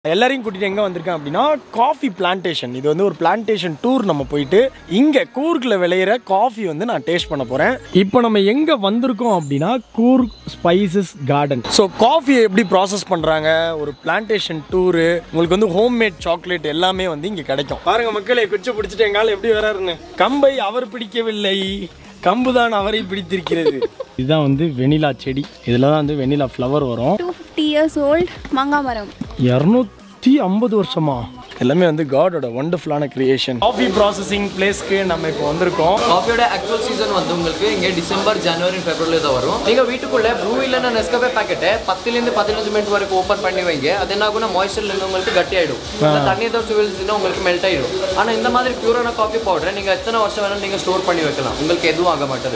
எல்லாரையும் கூட்டிட்டு எங்கே வந்திருக்கேன் அப்படின்னா காஃபி பிளான்டேஷன் இது வந்து ஒரு பிளான்டேஷன் டூர் நம்ம போயிட்டு இங்கே கூர்க்கில் விளையிற காஃபி வந்து நான் டேஸ்ட் பண்ண போகிறேன் இப்போ நம்ம எங்கே வந்திருக்கோம் அப்படின்னா கூர்க் ஸ்பைசஸ் கார்டன் ஸோ காஃபியை எப்படி ப்ராசஸ் பண்ணுறாங்க ஒரு பிளான்டேஷன் டூரு உங்களுக்கு வந்து ஹோம்மேட் சாக்லேட் எல்லாமே வந்து இங்கே கிடைக்கும் பாருங்க மக்களே குச்சி பிடிச்சிட்டு எங்கால எப்படி வராருன்னு கம்பை அவர் பிடிக்கவில்லை கம்புதான் அவரை பிடித்திருக்கிறது இதுதான் வந்து வெனிலா செடி இதில் தான் வந்து வெனிலா ஃப்ளவர் வரும் டூ ஃபிஃப்டி இயர்ஸ் ஓல்ட் மாங்காய் மரம் இரநூத்தி ஐம்பது வருஷமா எல்லாமே வந்து காடோட ஒண்டர்ஃபுல்லான கிரியேஷன் காஃபி ப்ராசஸிங் பிளேஸ்க்கு நம்ம இப்போ வந்திருக்கோம் காஃபியோட ஆக்சுவல் சீசன் வந்து உங்களுக்கு இங்கே டிசம்பர் ஜனவரி பிப்ரவரி தான் வரும் நீங்க வீட்டுக்குள்ள ப்ளூ இல்லைன்னா நெஸ்கஃபே பேக்கெட்டை பத்துலேருந்து பதினஞ்சு மினிட் வரைக்கும் ஓப்பன் பண்ணி வைங்க அது என்ன ஆகும்னா மாய்ச்சர்ல இருந்து உங்களுக்கு கட்டி ஆயிடும் இல்லை தண்ணி ஏதாச்சும் விழுந்துச்சுன்னா உங்களுக்கு மெல்ட் ஆயிடும் ஆனா இந்த மாதிரி பியூரான காஃபி பவுடரை நீங்க எத்தனை வருஷம் வேணாலும் நீங்க ஸ்டோர் பண்ணி வைக்கலாம் உங்களுக்கு எதுவும் ஆக மாட்டது